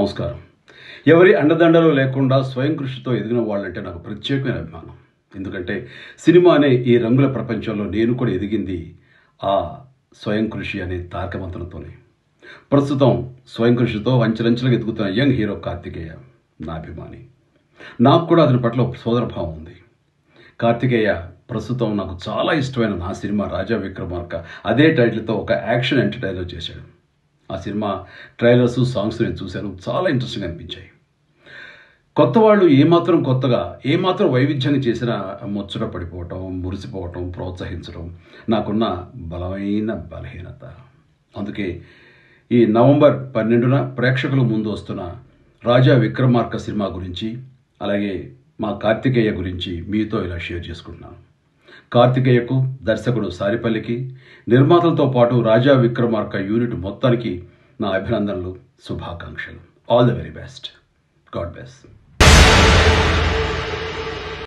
నమస్కారం ఎవరి అండదండలు లేకుండా స్వయం కృషితో ఎదిగిన వాళ్ళంటే నాకు ప్రత్యేకమైన అభిమానం ఎందుకంటే సినిమా అనే ఈ రంగుల ప్రపంచంలో నేను కూడా ఎదిగింది ఆ స్వయం కృషి అనే తారకమంత్రంతోనే ప్రస్తుతం స్వయం కృషితో అంచెలంచెలుగా ఎదుగుతున్న యంగ్ హీరో కార్తికేయ నా అభిమాని నాకు కూడా అతని పట్ల ఒక సోదరభావం ఉంది కార్తికేయ ప్రస్తుతం నాకు చాలా ఇష్టమైన నా సినిమా రాజా విక్రమార్క అదే టైటిల్తో ఒక యాక్షన్ ఎంటర్టైనర్ చేశాడు ఆ సినిమా ట్రైలర్స్ సాంగ్స్ నేను చూశాను చాలా ఇంట్రెస్టింగ్ అనిపించాయి కొత్త వాళ్ళు ఏమాత్రం కొత్తగా ఏమాత్రం వైవిధ్యంగా చేసినా ముచ్చట పడిపోవటం మురిసిపోవటం ప్రోత్సహించడం నాకున్న బలమైన బలహీనత అందుకే ఈ నవంబర్ పన్నెండున ప్రేక్షకుల ముందు వస్తున్న రాజా విక్రమార్క సినిమా గురించి అలాగే మా కార్తికేయ గురించి మీతో ఇలా షేర్ చేసుకుంటున్నాను కార్తికేయకు దర్శకుడు సారిపల్లికి నిర్మాతలతో పాటు రాజా విక్రమార్క యూనిట్ మొత్తానికి నా అభినందనలు శుభాకాంక్షలు all the very best god best